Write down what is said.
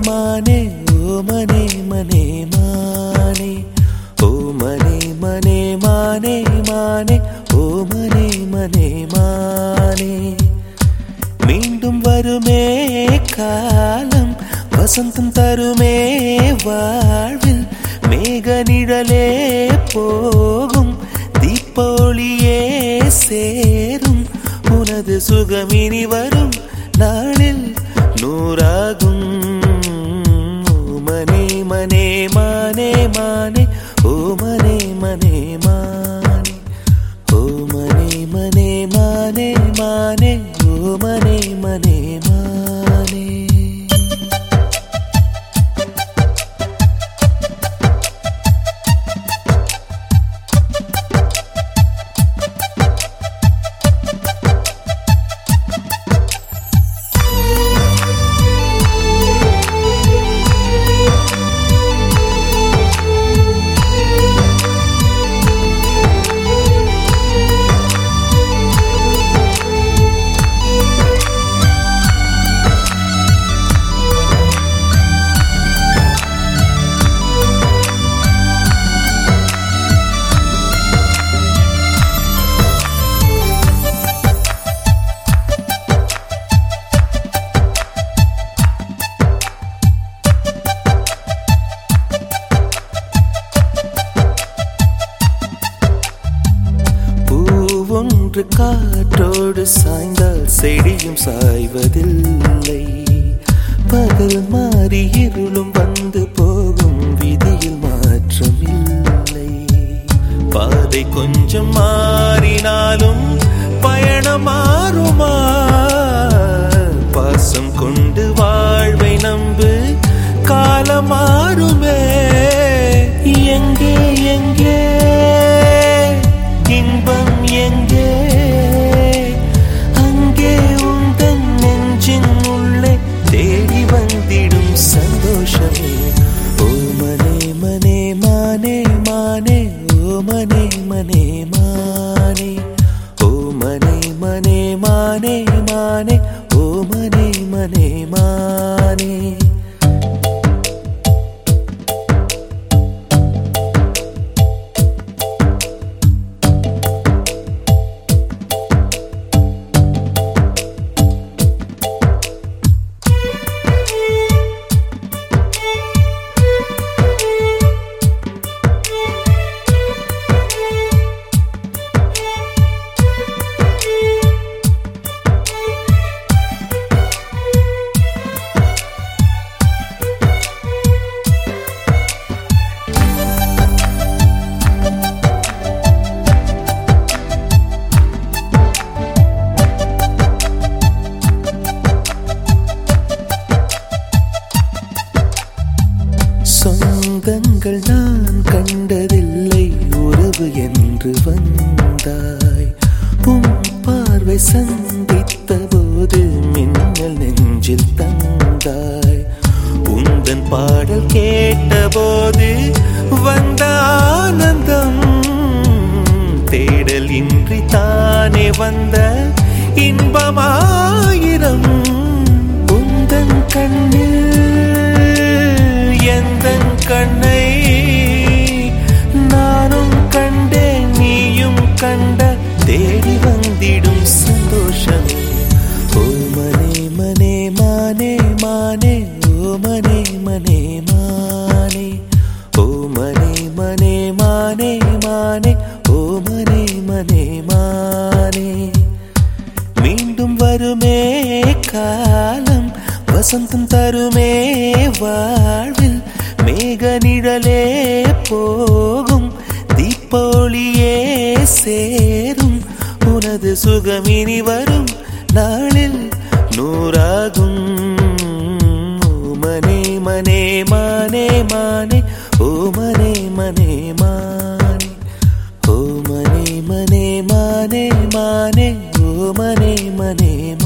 மானே ஓ மனே மனே மானே ஓ மனே மனே மானே மானே ஓ மனே மனே மானே மீண்டும் வருமே காலம் வசந்தம் தருமே வாழ்வில் மேக நிழலே போகும் தீப்பொழியே சேரும் உனது சுகமினி வரும் நாளில் நூறாகும் ஓ மனே மனே மானே மானே ஓ மனே மனே மானே ஓ மனே மனே மானே மானே ஓ மனே மனே மானே பூவொன்று காற்றோடு சாய்ந்தால் செடியும் சாய்வதில்லை பகல் மாறி இருளும் வந்து போகும் விதியில் மாற்றமில்லை பாதை கொஞ்சம் மாறினாலும் பயணம் மாறுமா பாசம் கொண்டு வாழ்வை நம்பு காலம் மாறுமே எங்கே எங்கே இன்பம் எங்கே அங்கே உந்தன் நெஞ்சின் உள்ளே தேடி வந்திடும் சந்தோஷமே ஓ மனே மனே மானே மானே ஓ மனே மனே மானே ஓ மனே மனே மானே மானே ஓ மனே மனே மானே சொந்தங்கள் நான் கண்டதில்லை உறவு என்று வந்தாய் உன் பார்வை சந்தித்த போது மின்னல் நெஞ்சில் தந்தாய் உந்தன் பாடல் கேட்டபோது வந்த ஆனந்தம் தேடல் இன்றி தானே வந்த இன்பமாயிரம் உந்தன் கண்ணில் எந்தன் கண்ணை நானும் கண்டேன் நீயும் கண்ட தேடி வந்திடும் சந்தோஷமே ஓ மனே மனே மானே மானே ஓ மனே மனே மானே ஓ மனே மனே மானே மானே ஓ மனே மனே மானே மீண்டும் வருமே காலம் வசந்தம் தருமே வாழ்வில் மேக நிழலே போகும் தீப்பொழியே சேரும் உனது சுகமினி வரும் நாளில் நூறாகும் ஓ மனே மனே மானே மானே ஓ மனே மனே மானே ஓ மனே மனே மானே மானே ஓ மனே மனே